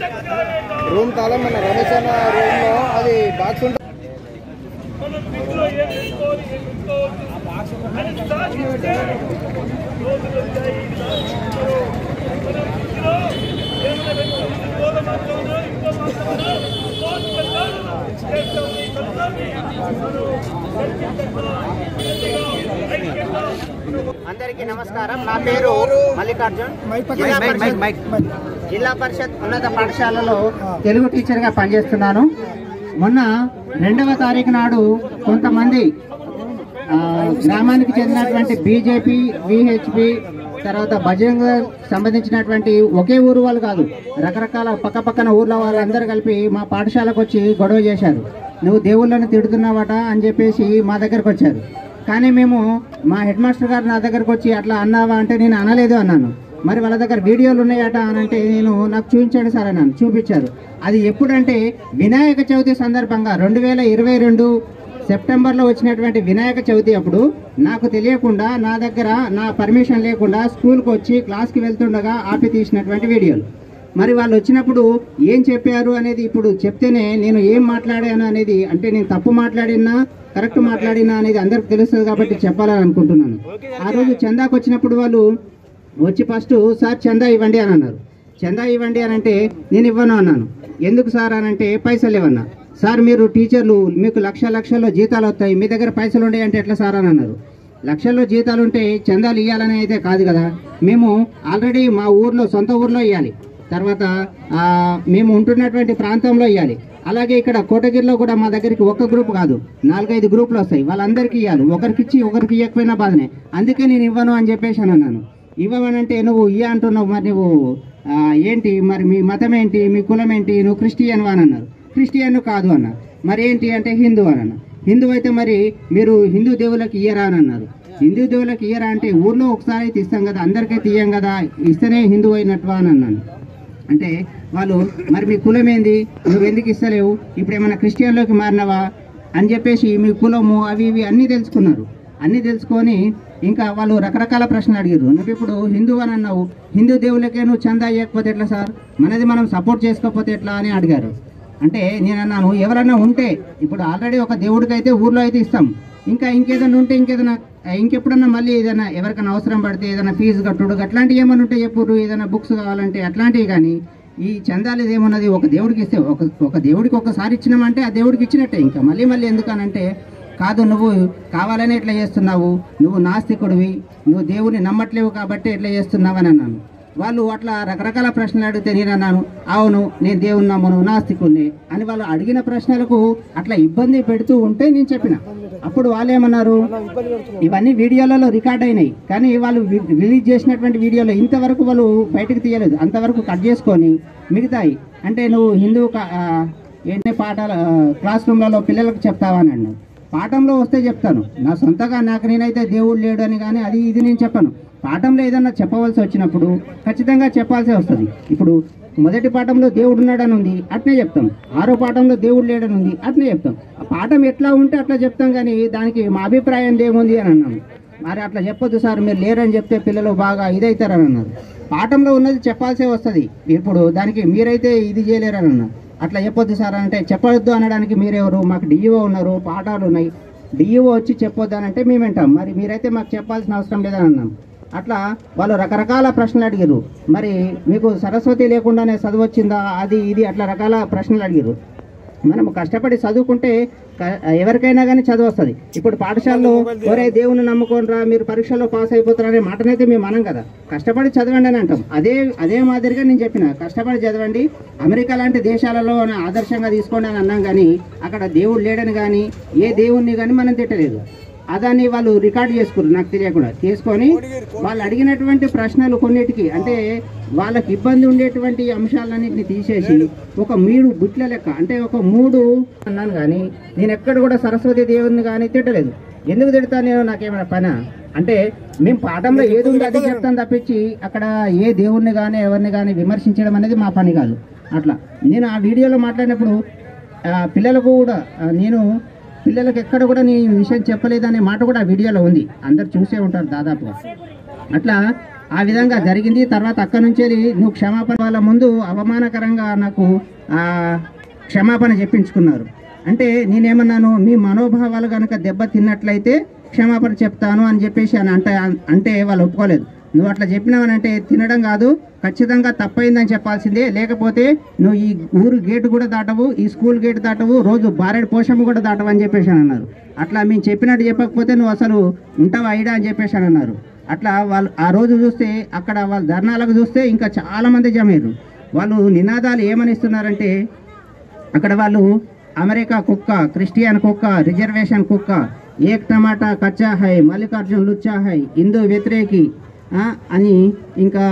Room తాళం మన రమేష్ అన్న రూమ్ లో అది బాక్స్ ఉంటుంది అందరికీ నమస్కారం నా పేరు మల్లికార్జున్ జిల్లా పరిషత్ జిల్లా పరిషత్ ఉన్నత పాఠశాలలో తెలుగు టీచర్ గా పనిచేస్తున్నాను మొన్న రెండవ తారీఖు నాడు కొంతమంది ఆ, గ్రామానికి చెందినటువంటి బీజేపీ విహెచ్పి తర్వాత బజరంగ సంబంధించినటువంటి ఒకే ఊరు వాళ్ళు కాదు రకరకాల పక్క పక్కన ఊర్ల వాళ్ళందరూ కలిపి మా పాఠశాలకు వచ్చి గొడవ చేశారు నువ్వు దేవుళ్ళని తిడుతున్నావట అని చెప్పేసి మా దగ్గరకు వచ్చారు కానీ మేము మా హెడ్ మాస్టర్ గారు నా దగ్గరకు వచ్చి అట్లా అన్నావా అంటే నేను అనలేదు అన్నాను మరి వాళ్ళ దగ్గర వీడియోలు ఉన్నాయట అని అంటే నేను నాకు చూపించండి సార్ అన్నాను చూపించారు అది ఎప్పుడంటే వినాయక చవితి సందర్భంగా రెండు వేల ఇరవై రెండు సెప్టెంబర్లో వచ్చినటువంటి వినాయక చవితి అప్పుడు నాకు తెలియకుండా నా దగ్గర నా పర్మిషన్ లేకుండా స్కూల్కి వచ్చి క్లాస్కి వెళ్తుండగా ఆపి తీసినటువంటి వీడియోలు మరి వాళ్ళు వచ్చినప్పుడు ఏం చెప్పారు అనేది ఇప్పుడు చెప్తేనే నేను ఏం మాట్లాడాను అనేది అంటే నేను తప్పు మాట్లాడినా కరెక్ట్ మాట్లాడినా అనేది అందరికి తెలుస్తుంది కాబట్టి చెప్పాలని అనుకుంటున్నాను ఆ రోజు చందాకు వచ్చినప్పుడు వాళ్ళు వచ్చి ఫస్ట్ సార్ చందా ఇవ్వండి అని అన్నారు చందా ఇవ్వండి అని అంటే నేను ఇవ్వను అన్నాను ఎందుకు సార్ అని అంటే పైసలు ఇవ్వన్నా సార్ మీరు టీచర్లు మీకు లక్ష లక్షల్లో జీతాలు వస్తాయి మీ దగ్గర పైసలు ఉండే అంటే ఎట్లా సార్ అని అన్నారు లక్షల్లో జీతాలు ఉంటే చందాలు ఇవ్వాలని అయితే కాదు కదా మేము ఆల్రెడీ మా ఊర్లో సొంత ఊర్లో ఇవ్వాలి తర్వాత ఆ, మేము ఉంటున్నటువంటి ప్రాంతంలో ఇవ్వాలి అలాగే ఇక్కడ కోటగిరిలో కూడా మా దగ్గరికి ఒక్క గ్రూప్ కాదు నాలుగైదు గ్రూపులు వస్తాయి వాళ్ళందరికీ ఇవ్వాలి ఒకరికి ఇచ్చి ఒకరికి ఇవ్వకపోయినా బాధనే అందుకే నేను ఇవ్వను అని చెప్పేసి అని అన్నాను ఇవ్వమనంటే నువ్వు ఇయ్య అంటున్నావు మరి నువ్వు ఆ, ఏంటి మరి మీ మతం ఏంటి మీ కులం ఏంటి నువ్వు క్రిస్టియన్ అని అన్నారు క్రిస్టియన్ కాదు అన్న మరి ఏంటి అంటే హిందూ అని అన్న హిందూ అయితే మరి మీరు హిందూ దేవులకు ఇయ్యరా అని అన్నారు హిందూ దేవులకు ఇయ్యరా అంటే ఊర్లో ఒకసారి అయితే ఇస్తాం కదా అందరికైతే ఇయ్యం కదా ఇస్తేనే హిందూ అయినట్టు అని అన్నాను అంటే వాళ్ళు మరి మీ కులం ఏంది నువ్వు ఎందుకు ఇస్తలేవు ఇప్పుడు ఏమైనా క్రిస్టియన్లోకి మారినవా అని చెప్పేసి మీ కులము అవి ఇవి అన్నీ తెలుసుకున్నారు అన్నీ తెలుసుకొని ఇంకా వాళ్ళు రకరకాల ప్రశ్నలు అడిగారు నువ్వు ఇప్పుడు హిందూ అని అన్నావు హిందూ దేవులకే నువ్వు చందా ఇవ్వకపోతే ఎట్లా సార్ మనది మనం సపోర్ట్ చేసుకోకపోతే ఎట్లా అని అడిగారు అంటే నేను అన్నాను ఎవరన్నా ఉంటే ఇప్పుడు ఆల్రెడీ ఒక దేవుడికి అయితే ఊర్లో అయితే ఇస్తాం ఇంకా ఇంకేదైనా ఉంటే ఇంకేదైనా ఇంకెప్పుడన్నా మళ్ళీ ఏదైనా ఎవరికైనా అవసరం పడితే ఏదైనా ఫీజు కట్టుడు అట్లాంటివి ఏమైనా ఉంటే చెప్పురు ఏదైనా బుక్స్ కావాలంటే అట్లాంటివి కానీ ఈ చందాలు ఏమన్నది ఒక దేవుడికి ఇస్తే ఒక ఒక దేవుడికి ఒకసారి ఇచ్చినామంటే ఆ దేవుడికి ఇచ్చినట్టే ఇంకా మళ్ళీ మళ్ళీ ఎందుకనంటే కాదు నువ్వు కావాలని ఎట్లా చేస్తున్నావు నువ్వు నాస్తికుడివి నువ్వు దేవుని నమ్మట్లేవు కాబట్టి ఎట్లా చేస్తున్నావు అని అన్నాను వాళ్ళు అట్లా రకరకాల ప్రశ్నలు అడిగితే నేను అన్నాను అవును నేను దేవుని నమ్మను నాస్తికుణ్ణి అని వాళ్ళు అడిగిన ప్రశ్నలకు అట్లా ఇబ్బంది పెడుతూ ఉంటే నేను చెప్పిన అప్పుడు వాళ్ళు ఏమన్నారు ఇవన్నీ వీడియోలలో రికార్డ్ అయినాయి కానీ వాళ్ళు వి- రిలీజ్ చేసినటువంటి వీడియోలో ఇంతవరకు వాళ్ళు బయటకు తీయలేదు అంతవరకు కట్ చేసుకొని మిగతాయి అంటే నువ్వు హిందూ కా- ఆ, ఏంటి పాఠాలు ఆ, క్లాస్ రూమ్లలో పిల్లలకు చెప్తావా అని అన్నాడు పాఠంలో వస్తే చెప్తాను నా సొంతగా నాకు నేనైతే దేవుడు లేడు అని కానీ అది ఇది నేను చెప్పను పాఠంలో ఏదన్నా చెప్పవలసి వచ్చినప్పుడు ఖచ్చితంగా చెప్పాల్సి వస్తుంది ఇప్పుడు మొదటి పాఠంలో దేవుడు ఉన్నాడని ఉంది అట్నే చెప్తాం ఆరో పాఠంలో దేవుడు లేడని ఉంది అట్నే చెప్తాం ఆ పాఠం ఎట్లా ఉంటే అట్లా చెప్తాం కానీ దానికి మా అభిప్రాయం ఏముంది అని అన్నాను మరి అట్లా చెప్పొద్దు సార్ మీరు లేరని చెప్తే పిల్లలు బాగా ఇదవుతారని అన్నారు పాఠంలో ఉన్నది చెప్పాల్సే వస్తుంది ఇప్పుడు దానికి మీరైతే ఇది చేయలేరని అన్నారు అట్లా చెప్పొద్దు సార్ అంటే చెప్పొద్దు అనడానికి మీరెవరు మాకు డిఈఓ ఉన్నారు పాఠాలు ఉన్నాయి డిఈఓ వచ్చి చెప్పొద్దు అని అంటే మేము వింటాం మరి మీరైతే మాకు చెప్పాల్సిన అవసరం లేదని అన్నాం అట్లా వాళ్ళు రకరకాల ప్రశ్నలు అడిగారు మరి మీకు సరస్వతి లేకుండానే చదువు వచ్చిందా అది ఇది అట్లా రకాల ప్రశ్నలు అడిగారు మనం కష్టపడి చదువుకుంటే క- ఎవరికైనా కానీ చదువు వస్తుంది ఇప్పుడు పాఠశాలలో ఒరే దేవుని నమ్ముకోనరా మీరు పరీక్షలో పాస్ అయిపోతారనే మాటనైతే మేము అనం కదా కష్టపడి చదవండి అని అంటాం అదే అదే మాదిరిగా నేను చెప్పిన కష్టపడి చదవండి అమెరికా లాంటి దేశాలలో ఆదర్శంగా తీసుకోండి అని అన్నాం కానీ అక్కడ దేవుడు లేడని కానీ ఏ దేవుణ్ణి కానీ మనం తిట్టలేదు అదాన్ని వాళ్ళు రికార్డ్ చేసుకున్నారు నాకు తెలియకుండా చేసుకొని వాళ్ళు అడిగినటువంటి ప్రశ్నలు కొన్నిటికి అంటే వాళ్ళకి ఇబ్బంది ఉండేటువంటి అంశాలన్నింటినీ తీసేసి ఒక మూడు బుట్ల లెక్క అంటే ఒక మూడు అన్నాను కానీ నేను ఎక్కడ కూడా సరస్వతి దేవుని కానీ తిట్టలేదు ఎందుకు తిడతా నేను నాకేమైనా పనా అంటే మేము పాఠంలో ఏది ఉందో అది చెప్తాను తప్పించి అక్కడ ఏ దేవుణ్ణి కానీ ఎవరిని కానీ విమర్శించడం అనేది మా పని కాదు అట్లా నేను ఆ వీడియోలో మాట్లాడినప్పుడు ఆ, పిల్లలకు కూడా ఆ, నేను పిల్లలకు ఎక్కడ కూడా నేను ఈ విషయం చెప్పలేదనే మాట కూడా ఆ వీడియోలో ఉంది అందరు చూసే ఉంటారు దాదాపుగా అట్లా ఆ విధంగా జరిగింది తర్వాత అక్కడి నుంచి వెళ్ళి నువ్వు క్షమాపణ వాళ్ళ ముందు అవమానకరంగా నాకు ఆ, క్షమాపణ చెప్పించుకున్నారు అంటే నేనేమన్నాను మీ మనోభావాలు కనుక దెబ్బ తిన్నట్లయితే క్షమాపణ చెప్తాను అని చెప్పేసి అని అంటే అంటే వాళ్ళు ఒప్పుకోలేదు నువ్వు అట్లా చెప్పినావనంటే తినడం కాదు ఖచ్చితంగా తప్పైందని చెప్పాల్సిందే లేకపోతే నువ్వు ఈ ఊరు గేటు కూడా దాటవు ఈ స్కూల్ గేటు దాటవు రోజు బారెడు పోషమ్మ కూడా దాటవు అని చెప్పేసి అని అన్నారు అట్లా మేము చెప్పినట్టు చెప్పకపోతే నువ్వు అసలు ఉంటావా ఐడా అని చెప్పేసి అని అన్నారు అట్లా వాళ్ళు ఆ రోజు చూస్తే అక్కడ వాళ్ళ ధర్నాలకు చూస్తే ఇంకా చాలా మంది జమయ్యారు వాళ్ళు నినాదాలు ఏమని ఇస్తున్నారంటే అక్కడ వాళ్ళు అమెరికా కుక్క క్రిస్టియన్ కుక్క రిజర్వేషన్ కుక్క ఏక్ టమాటా కచ్చా హై మల్లికార్జున్ లుచ్చా హై హిందూ వ్యతిరేకి ఆ, అని ఇంకా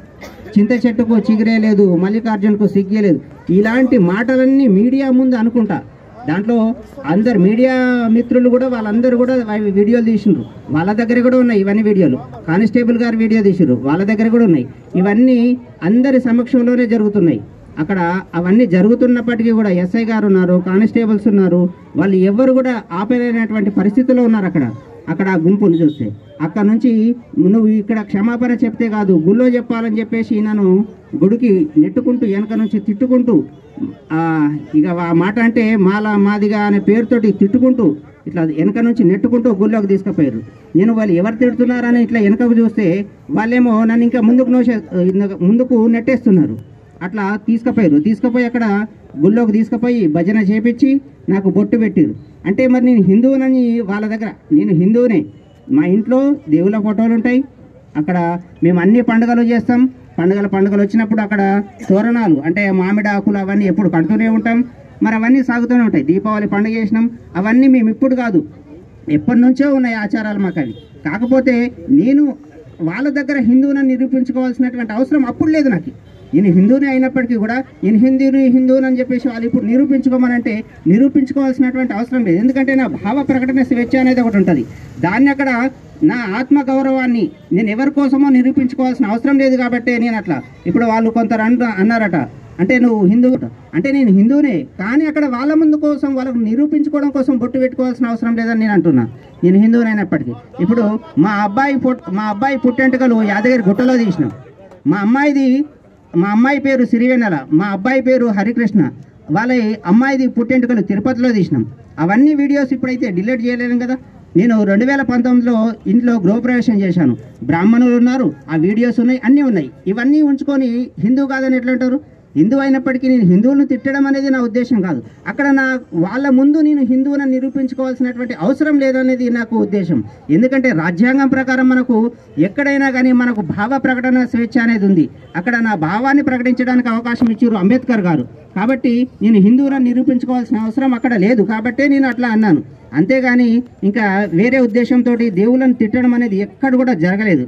చింత చెట్టుకు చిగిరే లేదు మల్లికార్జున్కు సిగ్గే లేదు ఇలాంటి మాటలన్నీ మీడియా ముందు అనుకుంటా దాంట్లో అందరు మీడియా మిత్రులు కూడా వాళ్ళందరూ కూడా అవి వీడియోలు తీసిండ్రు వాళ్ళ దగ్గర కూడా ఉన్నాయి ఇవన్నీ వీడియోలు కానిస్టేబుల్ గారు వీడియో తీసిండ్రు వాళ్ళ దగ్గర కూడా ఉన్నాయి ఇవన్నీ అందరి సమక్షంలోనే జరుగుతున్నాయి అక్కడ అవన్నీ జరుగుతున్నప్పటికీ కూడా ఎస్ఐ గారు ఉన్నారు కానిస్టేబుల్స్ ఉన్నారు వాళ్ళు ఎవ్వరు కూడా ఆపలేనటువంటి పరిస్థితిలో ఉన్నారు అక్కడ అక్కడ ఆ గుంపును చూస్తే అక్కడ నుంచి నువ్వు ఇక్కడ క్షమాపణ చెప్తే కాదు గుళ్ళో చెప్పాలని చెప్పేసి నన్ను గుడికి నెట్టుకుంటూ వెనక నుంచి తిట్టుకుంటూ ఆ, ఇక ఆ మాట అంటే మాల మాదిగా అనే పేరుతోటి తిట్టుకుంటూ ఇట్లా వెనక నుంచి నెట్టుకుంటూ గుళ్ళోకి తీసుకుపోయారు నేను వాళ్ళు ఎవరు తిడుతున్నారని ఇట్లా వెనకకు చూస్తే వాళ్ళేమో నన్ను ఇంకా ముందుకు నోసే ముందుకు నెట్టేస్తున్నారు అట్లా తీసుకుపోయారు తీసుకుపోయి అక్కడ గుళ్ళోకి తీసుకుపోయి భజన చేపించి నాకు బొట్టు పెట్టారు అంటే మరి నేను హిందువునని వాళ్ళ దగ్గర నేను హిందువునే మా ఇంట్లో దేవుళ్ళ ఫోటోలు ఉంటాయి అక్కడ మేము అన్ని పండుగలు చేస్తాం పండుగల పండుగలు వచ్చినప్పుడు అక్కడ తోరణాలు అంటే మామిడి ఆకులు అవన్నీ ఎప్పుడు కడుతూనే ఉంటాం మరి అవన్నీ సాగుతూనే ఉంటాయి దీపావళి పండుగ చేసినాం అవన్నీ మేము ఇప్పుడు కాదు ఎప్పటి నుంచో ఉన్నాయి ఆచారాలు మాకు అవి కాకపోతే నేను వాళ్ళ దగ్గర హిందువుని నిరూపించుకోవాల్సినటువంటి అవసరం అప్పుడు లేదు నాకు నేను హిందూనే అయినప్పటికీ కూడా నేను హిందూని హిందూని అని చెప్పేసి వాళ్ళు ఇప్పుడు నిరూపించుకోమనంటే నిరూపించుకోవాల్సినటువంటి అవసరం లేదు ఎందుకంటే నా భావ ప్రకటన స్వేచ్ఛ అనేది ఒకటి ఉంటుంది దాన్ని అక్కడ నా ఆత్మ గౌరవాన్ని నేను ఎవరి కోసమో నిరూపించుకోవాల్సిన అవసరం లేదు కాబట్టి నేను అట్లా ఇప్పుడు వాళ్ళు కొంత అన్నారట అంటే నువ్వు హిందువు అంటే నేను హిందువునే కానీ అక్కడ వాళ్ళ ముందు కోసం వాళ్ళకు నిరూపించుకోవడం కోసం బొట్టు పెట్టుకోవాల్సిన అవసరం లేదని నేను అంటున్నా నేను హిందువునైనప్పటికీ ఇప్పుడు మా అబ్బాయి పుట్ మా అబ్బాయి పుట్టెంటుకలు యాదగిరి గుట్టలో తీసినాం మా అమ్మాయిది మా అమ్మాయి పేరు సిరివెన్నెల మా అబ్బాయి పేరు హరికృష్ణ వాళ్ళ అమ్మాయిది పుట్టెంటుకలు తిరుపతిలో తీసినాం అవన్నీ వీడియోస్ ఇప్పుడైతే డిలీట్ చేయలేను కదా నేను రెండు వేల పంతొమ్మిదిలో ఇంట్లో గృహప్రవేశం చేశాను బ్రాహ్మణులు ఉన్నారు ఆ వీడియోస్ ఉన్నాయి అన్నీ ఉన్నాయి ఇవన్నీ ఉంచుకొని హిందూ కాదని ఎట్లా అంటారు హిందూ అయినప్పటికీ నేను హిందువులను తిట్టడం అనేది నా ఉద్దేశం కాదు అక్కడ నా వాళ్ళ ముందు నేను హిందువుని నిరూపించుకోవాల్సినటువంటి అవసరం లేదనేది నాకు ఉద్దేశం ఎందుకంటే రాజ్యాంగం ప్రకారం మనకు ఎక్కడైనా కానీ మనకు భావ ప్రకటన స్వేచ్ఛ అనేది ఉంది అక్కడ నా భావాన్ని ప్రకటించడానికి అవకాశం ఇచ్చారు అంబేద్కర్ గారు కాబట్టి నేను హిందువులను నిరూపించుకోవాల్సిన అవసరం అక్కడ లేదు కాబట్టే నేను అట్లా అన్నాను అంతేగాని ఇంకా వేరే ఉద్దేశంతో దేవులను తిట్టడం అనేది ఎక్కడ కూడా జరగలేదు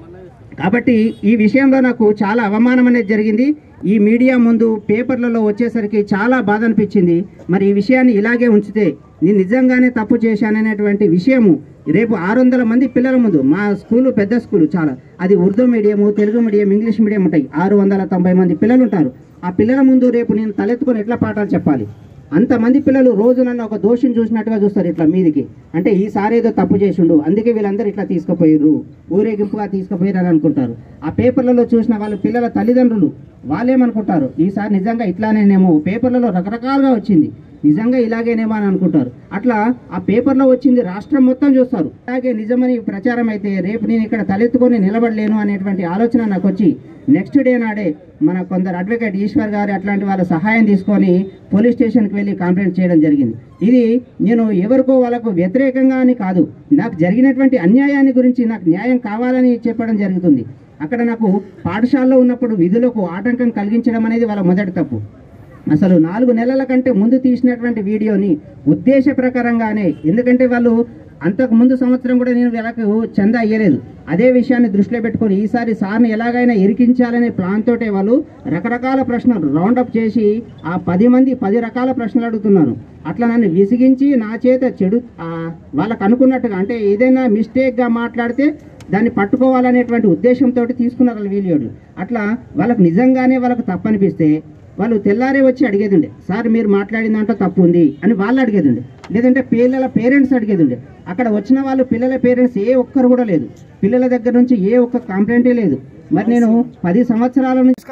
కాబట్టి ఈ విషయంలో నాకు చాలా అవమానం అనేది జరిగింది ఈ మీడియా ముందు పేపర్లలో వచ్చేసరికి చాలా బాధ అనిపించింది మరి ఈ విషయాన్ని ఇలాగే ఉంచితే నేను నిజంగానే తప్పు చేశాననేటువంటి విషయము రేపు ఆరు వందల మంది పిల్లల ముందు మా స్కూలు పెద్ద స్కూలు చాలా అది Urdu medium Telugu medium English medium ఉంటాయి ఆరు వందల తొంభై మంది పిల్లలు ఉంటారు ఆ పిల్లల ముందు రేపు నేను తలెత్తుకొని ఎట్లా పాఠాలు చెప్పాలి అంతమంది పిల్లలు రోజు నన్ను ఒక దోషిని చూసినట్టుగా చూస్తారు ఇట్లా మీదికి అంటే ఈసారి ఏదో తప్పు చేసిండు అందుకే వీళ్ళందరూ ఇట్లా తీసుకుపోయారు ఊరేగింపుగా తీసుకుపోయారు అని అనుకుంటారు ఆ పేపర్లలో చూసిన వాళ్ళ పిల్లల తల్లిదండ్రులు వాళ్ళేమనుకుంటారు ఈసారి నిజంగా ఇట్లానేనేమో పేపర్లలో రకరకాలుగా వచ్చింది నిజంగా ఇలాగేనేమో అని అనుకుంటారు అట్లా ఆ పేపర్లో వచ్చింది రాష్ట్రం మొత్తం చూస్తారు అలాగే నిజమని ప్రచారం అయితే రేపు నేను ఇక్కడ తలెత్తుకొని నిలబడలేను అనేటువంటి ఆలోచన నాకు వచ్చి నెక్స్ట్ డే నాడే మన కొందరు అడ్వకేట్ ఈశ్వర్ గారు అట్లాంటి వాళ్ళ సహాయం తీసుకొని పోలీస్ స్టేషన్కి వెళ్ళి కంప్లైంట్ చేయడం జరిగింది ఇది నేను ఎవరికో వాళ్ళకు వ్యతిరేకంగా అని కాదు నాకు జరిగినటువంటి అన్యాయాన్ని గురించి నాకు న్యాయం కావాలని చెప్పడం జరుగుతుంది అక్కడ నాకు పాఠశాలలో ఉన్నప్పుడు విధులకు ఆటంకం కలిగించడం అనేది వాళ్ళ మొదటి తప్పు అసలు నాలుగు నెలల కంటే ముందు తీసినటువంటి వీడియోని ఉద్దేశ ప్రకారంగానే ఎందుకంటే వాళ్ళు అంతకు ముందు సంవత్సరం కూడా నేను వీళ్ళకు చందా ఇయ్యలేదు అదే విషయాన్ని దృష్టిలో పెట్టుకొని ఈసారి సార్ని ఎలాగైనా ఇరికించాలనే ప్లాన్ తోటే వాళ్ళు రకరకాల ప్రశ్నలు రౌండప్ చేసి ఆ పది మంది పది రకాల ప్రశ్నలు అడుగుతున్నారు అట్లా నన్ను విసిగించి నా చేత చెడు ఆ, వాళ్ళకు అనుకున్నట్టుగా అంటే ఏదైనా మిస్టేక్గా మాట్లాడితే దాన్ని పట్టుకోవాలనేటువంటి ఉద్దేశంతో తీసుకున్నారు వాళ్ళ వీడియోలు అట్లా వాళ్ళకు నిజంగానే వాళ్ళకు తప్పనిపిస్తే వాళ్ళు తెల్లారే వచ్చి అడిగేది ఉండే సార్ మీరు మాట్లాడిన దాంట్లో తప్పు ఉంది అని వాళ్ళు అడిగేది ఉండే లేదంటే పిల్లల పేరెంట్స్ అడిగేది ఉండే అక్కడ వచ్చిన వాళ్ళు పిల్లల పేరెంట్స్ ఏ ఒక్కరు కూడా లేదు పిల్లల దగ్గర నుంచి ఏ ఒక్క కంప్లైంటే లేదు మరి నేను పది సంవత్సరాల నుంచి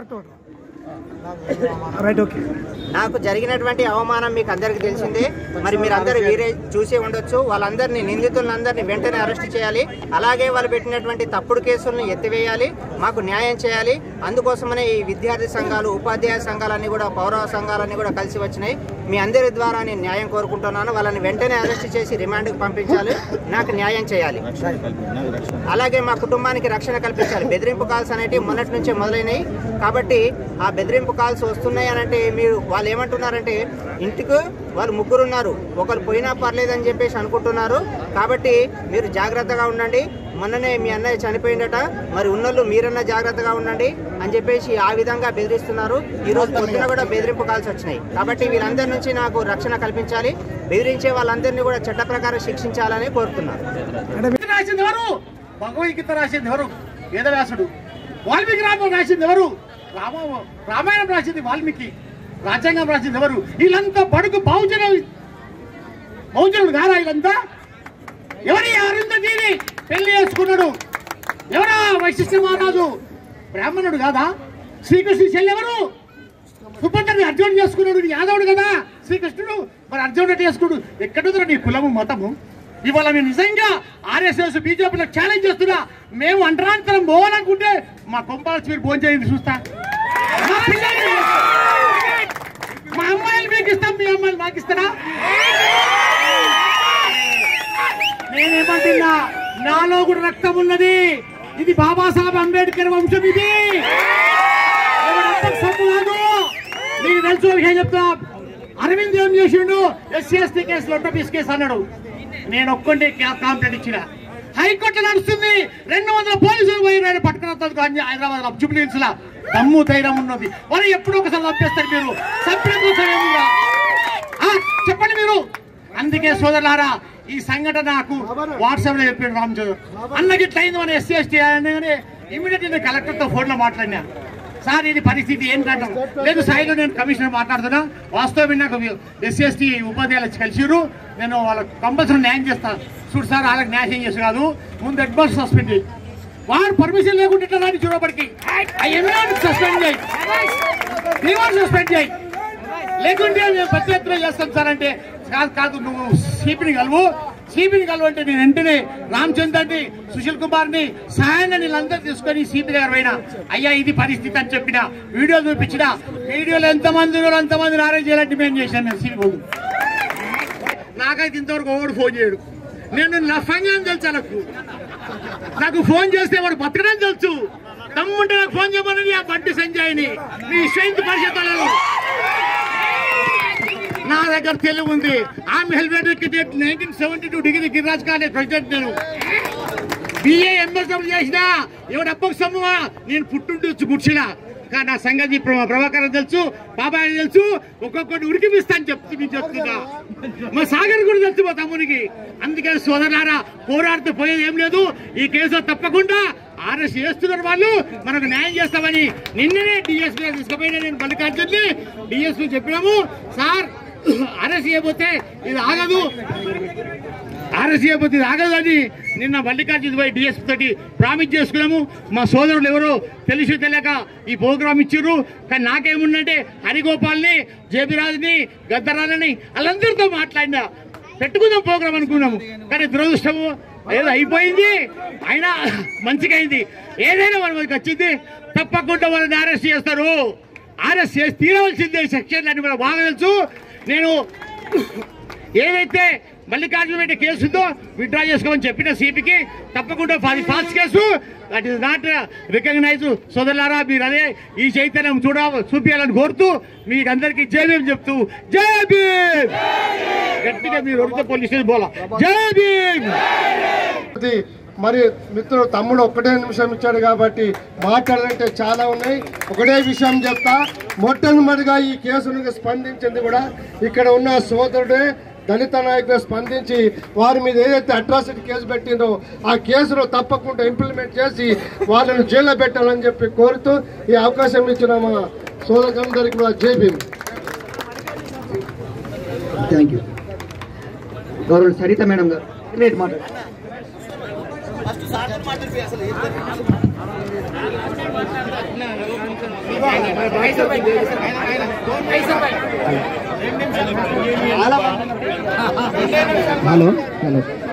రైట్ ఓకే నాకు జరిగినటువంటి అవమానం మీకు అందరికీ తెలిసిందే మరి మీరందరూ వీరే చూసే ఉండొచ్చు వాళ్ళందరినీ నిందితులందరినీ వెంటనే అరెస్ట్ చేయాలి అలాగే వాళ్ళు పెట్టినటువంటి తప్పుడు కేసులను ఎత్తివేయాలి మాకు న్యాయం చేయాలి అందుకోసమనే ఈ విద్యార్థి సంఘాలు ఉపాధ్యాయ సంఘాలన్నీ కూడా పౌర సంఘాలన్నీ కూడా కలిసి వచ్చినాయి మీ అందరి ద్వారా నేను న్యాయం కోరుకుంటున్నాను వాళ్ళని వెంటనే అరెస్ట్ చేసి రిమాండ్కి పంపించాలి నాకు న్యాయం చేయాలి అలాగే మా కుటుంబానికి రక్షణ కల్పించాలి బెదిరింపు కాల్స్ అనేటివి మొన్నటి నుంచే మొదలైనవి కాబట్టి ఆ బెదిరింపు కాల్స్ వస్తున్నాయి అని అంటే మీరు వాళ్ళు ఏమంటున్నారంటే ఇంటికి వాళ్ళు ముగ్గురు ఉన్నారు ఒకరు పోయినా పర్లేదని చెప్పేసి అనుకుంటున్నారు కాబట్టి మీరు జాగ్రత్తగా ఉండండి మొన్ననే మీ అన్నయ్య చనిపోయిందట మరి ఉన్నోళ్ళు మీరన్నా జాగ్రత్తగా ఉండండి అని చెప్పేసి ఆ విధంగా బెదిరిస్తున్నారు ఈ రోజు పొద్దున కూడా బెదిరింపు కాల్స్ వచ్చినాయి కాబట్టి వీళ్ళందరి నుంచి నాకు రక్షణ కల్పించాలి బెదిరించే వాళ్ళందరినీ కూడా చట్ట ప్రకారం శిక్షించాలని కోరుతున్నాను గీత రాసింది ఎవరు భగవద్గీత రాసింది ఎవరు వేదవ్యాసుడు వాల్మీకి రామాయణం రాసింది ఎవరు రామ రామాయణం రాసింది వాల్మీకి రాజ్యాంగం రాసింది ఎవరు వీళ్ళంతా బడుగు బహుజన బహుజనుడు గారా వీళ్ళంతా ఎవరి అరుంధతిని పెళ్లి చేసుకున్నాడు ఎవరా వైశిష్ట మహారాజు బ్రాహ్మణుడు కాదా శ్రీకృష్ణుడి చెల్లి ఎవరు సుభద్రని అర్జునుడు చేసుకున్నాడు ఇది యాదవుడు కదా శ్రీకృష్ణుడు మరి అర్జునుడు ఎట్లా చేసుకున్నాడు ఎక్కడుందిరా నీ కులము మతము ఇవాళ మేము నిజంగా ఆర్ఎస్ఎస్ బీజేపీలో ఛాలెంజ్ చేస్తున్నా మేము అంటరాంతరం పోవాలనుకుంటే మా కొంపాల్సి మీరు భోజనం చేయండి చూస్తా మా పిల్లల్ని మా అమ్మాయిలు మీకు ఇస్తాం మీ అమ్మాయిలు మాకు ఇస్తారా నేనేమంటున్నా నాలో కూడా రక్తం ఉన్నది ఇది బాబాసాహెబ్ అంబేద్కర్ వంశం ఇది ఎవరంతా సొమ్ము కాదు నీకు తెలుసు విషయం చెప్తా అరవింద్ ఏం చేసిండు ఎస్సీ ఎస్టీ కేసు లొట్ట పీస్ కేసు అన్నాడు నేను ఒక్కంటే కాంప్లైంట్ ఇచ్చిన హైకోర్టు నడుస్తుంది రెండు వందల పోలీసులు పోయినారు పట్టుకున్న హైదరాబాద్ లో జూబ్లీ హిల్స్ లా దమ్ము ధైర్యం ఉన్నది వాళ్ళు ఎప్పుడో ఒకసారి చంపేస్తారు మీరు చంపిన కోసం ఏముందా? ఆ, చెప్పండి మీరు అందుకే సోదరులారా ఈ సంఘటన నాకు వాట్సాప్ లో చెప్పాడు రామచంద్ర అన్నకి ఇట్లా అయింది మన ఎస్సీ ఎస్టీ అనగానే ఇమీడియట్ నేను కలెక్టర్ తో ఫోన్ లో మాట్లాడినా సార్ ఇది పరిస్థితి ఏంటంటాం లేదు సాయిలో నేను కమిషనర్ మాట్లాడుతున్నా వాస్తవం నాకు ఎస్సీ ఎస్టీ ఉపాధ్యాయులు వచ్చి కలిసిరు నేను వాళ్ళకి కంపల్సరీ న్యాయం చేస్తాను చూడు సార్ వాళ్ళకి న్యాయం చేసి కాదు ముందు హెడ్ మాస్టర్ సస్పెండ్ చేయి వారు పర్మిషన్ లేకుండా ఇట్లా రాని చూడబడికి అవన్నీ సస్పెండ్ చేయి రివర్స్ సస్పెండ్ చేయి లేకుంటే మేము పెద్ద ఎత్తున చేస్తాం సార్ అంటే కాదు కాదు నువ్వు సిపిని కలువు సిపిని కలువు అంటే నేను వెంటనే రామచంద్రని సుశీల్ కుమార్ ని సహాయాన్ని వీళ్ళందరూ తీసుకొని సిపి దగ్గర పోయినా అయ్యా ఇది పరిస్థితి అని చెప్పిన వీడియో చూపించిన వీడియోలో ఎంతమంది ఉన్నారు అంతమందిని అరేంజ్ చేయాలని డిమాండ్ చేశాను నేను సిపి ముందు నాకైతే ఇంతవరకు ఒకడు ఫోన్ చేయడు నేను నా సంఘం తెలుసా నాకు నాకు ఫోన్ చేస్తే వాడు బతకడం తెలుసు తమ్ముంటే నాకు ఫోన్ చేయమని ఆ బంటి సంజయ్ని మీ స్ట్రెంత్ పరిషత్ వాళ్ళను. నా దగ్గర తెలివి ఉంది ఆమె helmet nineteen seventy two degree Giriraj college president నేను బిఏ ఎంఎస్డబ్ల్యూ చేసిన ఎవడు అప్పకు సమ్మువా నేను పుట్టుండి వచ్చి కూర్చున్నా కానీ నా సంగతి ప్ర- ప్రభాకర్ అని తెలుసు బాబాయ్ అని తెలుసు ఒక్కొక్కటి ఉరికిపిస్తా అని చెప్తూ నేను చెప్తున్నా మా సాగర్ కూడా తెలుసు మా తమ్మునికి అందుకని సోదరులారా పోరాడుతూ పోయేది ఏం లేదు ఈ కేసులో తప్పకుండా అరెస్ట్ చేస్తున్నారు వాళ్ళు మనకు న్యాయం చేస్తామని నిన్ననే డిఎస్పీ తీసుకుపోయినా నేను మల్లికార్జున్ని డిఎస్పీ చెప్పినాము సార్ అరెస్ట్ చేయబోతే ఇది ఆగదు ఆర్ఎస్ చేయబోతే ఇది ఆగదని నిన్న మల్లికార్జున పోయి డిఎస్పీ తోటి ప్రామిస్ చేసుకున్నాము మా సోదరులు ఎవరో తెలిసి తెలియక ఈ ప్రోగ్రామ్ ఇచ్చారు కానీ నాకేముందంటే హరిగోపాల్ని జేబిరాజుని గద్దరాలని వాళ్ళందరితో మాట్లాడినా పెట్టుకుందాం ప్రోగ్రామ్ అనుకున్నాము కానీ దురదృష్టము ఏదో అయిపోయింది అయినా మంచిగా అయింది ఏదైనా వాళ్ళ మనకి వచ్చింది తప్పకుండా వాళ్ళని అరెస్ట్ చేస్తారు అరెస్ట్ చేసి తీరవలసిందే సెక్షన్ అని మనకు బాగా తెలుసు నేను ఏదైతే మల్లికార్జున రెడ్డి కేసు ఉందో విత్డ్రా చేసుకోమని చెప్పిన సిపికి తప్పకుండా అది fast case that is not recognise సోదరులారా మీరు అదే ఈ చైతన్యం చూడ చూపించాలని కోరుతూ మీకు అందరికీ జై భీమ్ చెప్తూ జై భీమ్ గట్టిగా మీరు ఒరిత పోలీస్ స్టేషన్ పోలా జై భీమ్ ఇది మరి మిత్రుడు తమ్ముడు ఒక్కటే నిమిషం ఇచ్చాడు కాబట్టి మాట్లాడాలంటే చాలా ఉన్నాయి ఒకటే విషయం చెప్తా మొట్టమొదటిగా ఈ కేసును స్పందించింది కూడా ఇక్కడ ఉన్న సోదరుడే దళిత నాయకులు స్పందించి వారి మీద ఏదైతే అట్రాసిటీ కేసు పెట్టిందో ఆ కేసును తప్పకుండా ఇంప్లిమెంట్ చేసి వాళ్ళను జైల్లో పెట్టాలని చెప్పి కోరుతూ ఈ అవకాశం ఇచ్చిన మా సోదరులందరికీ కూడా జై భీమ్ థ్యాంక్ యూ గౌరవ సరిత మేడం గారు రేట్ మాట్లాడు హలో హలో